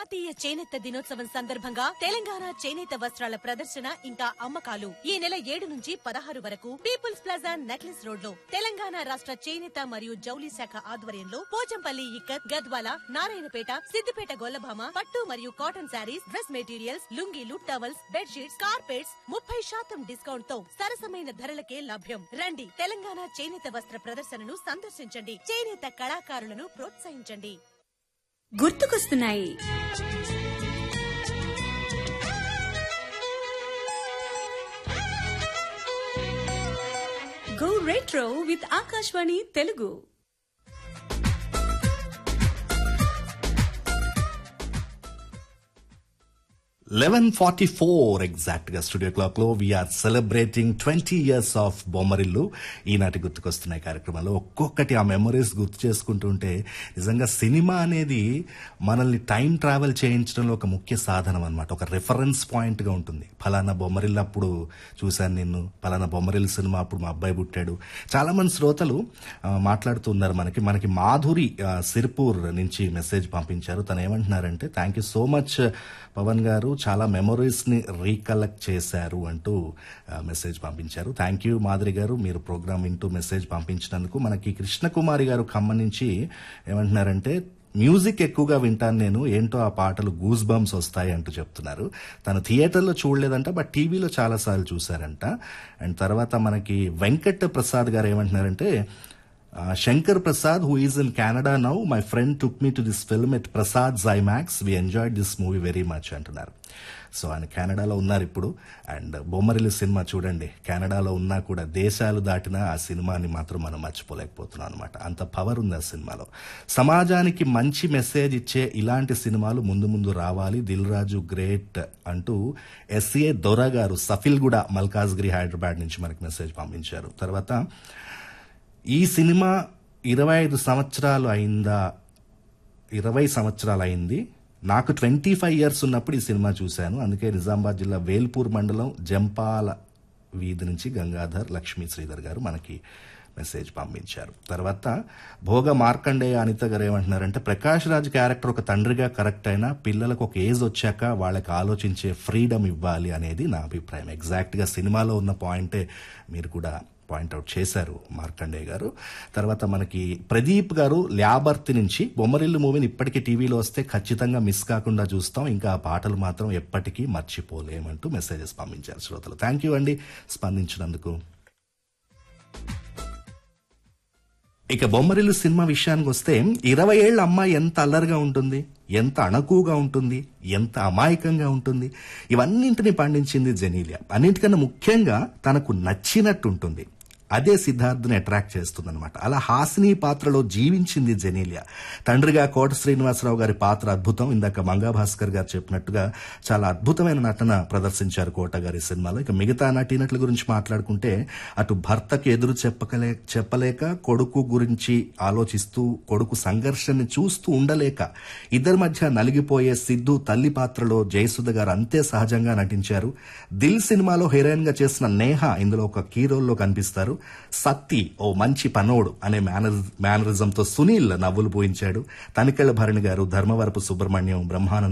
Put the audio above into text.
జాతీయ చేనేత దినోత్సవం సందర్భంగా తెలంగాణ చేనేత వస్త్రాల ప్రదర్శన ఇంకా అమ్మకాలు ఈ నెల ఏడు నుంచి పదహారు వరకు పీపుల్స్ ప్లాజా నెక్లెస్ రోడ్ లో తెలంగాణ రాష్ట్ర చేనేత మరియు జౌలి శాఖ ఆధ్వర్యంలో పోచంపల్లి ఇక్కత్ గద్వాల నారాయణపేట సిద్దిపేట గొల్లభామ పట్టు మరియు కాటన్ శారీస్ డ్రెస్ మెటీరియల్స్ లుంగీలు టవల్స్ బెడ్షీట్స్ కార్పెట్స్ ముప్పై శాతం డిస్కౌంట్ తో సరసమైన ధరలకే లభ్యం రండి తెలంగాణ చేనేత వస్త్ర ప్రదర్శనను సందర్శించండి చేనేత కళాకారులను ప్రోత్సహించండి గుర్తుకొస్తున్నాయి go retro with Akashvani Telugu eleven forty four exact గా స్టూడియో క్లాక్ లో we're celebrating twenty years of Bommarillu ఈనాటి గుర్తుకొస్తున్నాయి కార్యక్రమంలో ఒక్కొక్కటి ఆ మెమరీస్ గుర్తు చేసుకుంటుంటే నిజంగా సినిమా అనేది మనల్ని టైం ట్రావెల్ చేయించడంలో ఒక ముఖ్య సాధనం అనమాట ఒక రెఫరెన్స్ పాయింట్ గా ఉంటుంది ఫలానా బొమ్మరిల్లు అప్పుడు చూశాను నిన్ను ఫలానా బొమ్మరిల్లు సినిమా అప్పుడు మా అబ్బాయి పుట్టాడు చాలా మంది శ్రోతలు ఆ, మాట్లాడుతూ ఉన్నారు మనకి మనకి మాధురి ఆ, సిర్పూర్ నుంచి మెసేజ్ పంపించారు తను ఏమంటున్నారంటే thank you so much Pawan garu చాలా మెమరీస్ ని రీకలెక్ట్ చేశారు అంటూ ఆ, మెసేజ్ పంపించారు థ్యాంక్ యూ మాధురి గారు మీరు ప్రోగ్రామ్ వింటూ మెసేజ్ పంపించినందుకు మనకి కృష్ణకుమారి గారు ఖమ్మం నుంచి ఏమంటున్నారంటే మ్యూజిక్ ఎక్కువగా వింటాను నేను ఏంటో ఆ పాటలు గూస్ బంప్స్ వస్తాయి అంటూ చెప్తున్నారు తను థియేటర్లో చూడలేదంట బట్ టీవీలో చాలాసార్లు చూశారంట అండ్ తర్వాత మనకి వెంకట్ ప్రసాద్ గారు ఏమంటున్నారంటే Uh, Shankar Prasad, who is in Canada now, my friend took me to this film at Prasad Zymax. We enjoyed this movie very much అంటున్నారు సో ఆయన కెనడాలో ఉన్నారు ఇప్పుడు అండ్ బొమ్మరిల్లు సినిమా చూడండి కెనడాలో ఉన్నా కూడా దేశాలు దాటినా ఆ సినిమాని మాత్రం మనం మర్చిపోలేకపోతున్నాం అనమాట అంత పవర్ ఉంది ఆ సినిమాలో సమాజానికి మంచి మెసేజ్ ఇచ్చే ఇలాంటి సినిమాలు ముందు ముందు రావాలి దిల్ రాజు గ్రేట్ అంటూ ఎస్ఏ దొర గారు సఫిల్గూడ మల్కాజ్గిరి హైదరాబాద్ నుంచి మనకి మెసేజ్ పంపించారు తర్వాత ఈ సినిమా ఇరవై ఐదు సంవత్సరాలు అయిందా ఇరవై సంవత్సరాలు అయింది నాకు ట్వంటీ ఫైవ్ ఇయర్స్ ఉన్నప్పుడు ఈ సినిమా చూశాను అందుకే నిజామాబాద్ జిల్లా వేల్పూర్ మండలం జంపాల వీధి నుంచి గంగాధర్ లక్ష్మీ శ్రీధర్ గారు మనకి మెసేజ్ పంపించారు తర్వాత భోగ మార్కండేయ అనిత గారు ఏమంటున్నారంటే ప్రకాష్ రాజ్ క్యారెక్టర్ ఒక తండ్రిగా కరెక్ట్ అయినా పిల్లలకు ఒక ఏజ్ వచ్చాక వాళ్ళకి ఆలోచించే ఫ్రీడమ్ ఇవ్వాలి అనేది నా అభిప్రాయం ఎగ్జాక్ట్ గా సినిమాలో ఉన్న పాయింటే మీరు కూడా పాయింట్అవుట్ చేశారు మార్కండేయ గారు తర్వాత మనకి ప్రదీప్ గారు ల్యాబర్తి నుంచి బొమ్మరిల్లు మూవీని ఇప్పటికీ టీవీలో వస్తే ఖచ్చితంగా మిస్ కాకుండా చూస్తాం ఇంకా ఆ పాటలు మాత్రం ఎప్పటికీ మర్చిపోలేమంటూ మెసేజెస్ పంపించారు శ్రోతలు థ్యాంక్ యూ అండి స్పందించినందుకు ఇక బొమ్మరిల్లు సినిమా విషయానికి వస్తే ఇరవై ఏళ్ల అమ్మాయి ఎంత అల్లరిగా ఉంటుంది ఎంత అణకువగా ఉంటుంది ఎంత అమాయకంగా ఉంటుంది ఇవన్నింటినీ పండించింది జెనీలియా అన్నింటికన్నా ముఖ్యంగా తనకు నచ్చినట్టు ఉంటుంది అదే సిద్ధార్థ్ని అట్రాక్ట్ చేస్తుందన్నమాట అలా హాసిని పాత్రలో జీవించింది జెనీలియా తండ్రిగా కోట శ్రీనివాసరావు గారి పాత్ర అద్భుతం ఇందాక మంగా భాస్కర్ గారు చెప్పినట్టుగా చాలా అద్భుతమైన నటన ప్రదర్శించారు కోట గారి సినిమాలో ఇక మిగతా నటీనటుల గురించి మాట్లాడుకుంటే అటు భర్తకు ఎదురు చెప్పకలే చెప్పలేక కొడుకు గురించి ఆలోచిస్తూ కొడుకు సంఘర్షణని చూస్తూ ఉండలేక ఇద్దరి మధ్య నలిగిపోయే సిద్ధు తల్లి పాత్రలో జయసుధ గారు అంతే సహజంగా నటించారు దిల్ సినిమాలో హీరోయిన్ గా చేసిన నేహ ఇందులో ఒక కీ రోల్లో కనిపిస్తారు సత్తి ఓ మంచి పనోడు అనే మేనరిజంతో సునీల్ నవ్వులు పోయించాడు తనికెళ్ల భరణి గారు ధర్మవరపు సుబ్రహ్మణ్యం బ్రహ్మానంద